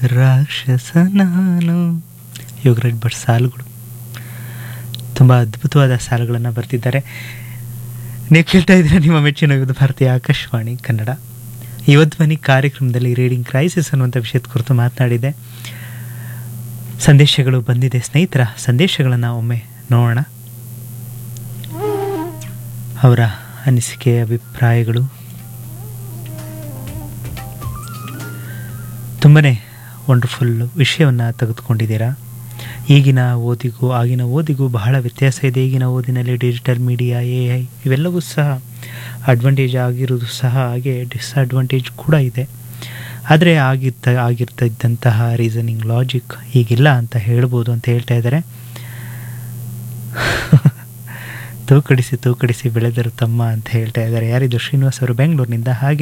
ರಾಕ್ಷಸ ನಾನು ಯೋಗರಾಜ್ ಭಟ್ ಸಾಲುಗಳು ತುಂಬ ಅದ್ಭುತವಾದ ಸಾಲುಗಳನ್ನು ಬರೆದಿದ್ದಾರೆ ನೀವು ಕೇಳ್ತಾ ಇದ್ದೀರಾ ನಿಮ್ಮ ಮೆಚ್ಚಿನ ವಿವಿಧ ಭಾರತೀಯ ಆಕಾಶವಾಣಿ ಕನ್ನಡ ಯುವಧ್ವನಿ ಕಾರ್ಯಕ್ರಮದಲ್ಲಿ ರೀಡಿಂಗ್ ಕ್ರೈಸಿಸ್ ಅನ್ನುವಂಥ ವಿಷಯದ ಕುರಿತು ಮಾತನಾಡಿದೆ ಸಂದೇಶಗಳು ಬಂದಿದೆ ಸ್ನೇಹಿತರ ಸಂದೇಶಗಳನ್ನು ಒಮ್ಮೆ ನೋಡೋಣ ಅವರ ಅನಿಸಿಕೆ ಅಭಿಪ್ರಾಯಗಳು ತುಂಬನೇ ವಂಡರ್ಫುಲ್ ವಿಷಯವನ್ನು ತೆಗೆದುಕೊಂಡಿದ್ದೀರಾ ಈಗಿನ ಓದಿಗೂ ಆಗಿನ ಓದಿಗೂ ಬಹಳ ವ್ಯತ್ಯಾಸ ಇದೆ ಈಗಿನ ಓದಿನಲ್ಲಿ ಡಿಜಿಟಲ್ ಮೀಡಿಯಾ ಎ ಐ ಇವೆಲ್ಲವೂ ಸಹ ಅಡ್ವಾಂಟೇಜ್ ಆಗಿರೋದು ಸಹ ಹಾಗೆ ಡಿಸ್ಅಡ್ವಾಂಟೇಜ್ ಕೂಡ ಇದೆ ಆದರೆ ಆಗಿರ್ತ ಆಗಿರ್ತಿದ್ದಂತಹ ರೀಸನಿಂಗ್ ಲಾಜಿಕ್ ಈಗಿಲ್ಲ ಅಂತ ಹೇಳ್ಬೋದು ಅಂತ ಹೇಳ್ತಾ ಇದ್ದಾರೆ ತೂಕಡಿಸಿ ತೂಕಡಿಸಿ ಬೆಳೆದರು ತಮ್ಮ ಅಂತ ಹೇಳ್ತಾ ಇದ್ದಾರೆ ಯಾರಿದು ಶ್ರೀನಿವಾಸ್ ಅವರು ಬೆಂಗಳೂರಿನಿಂದ ಹಾಗೆ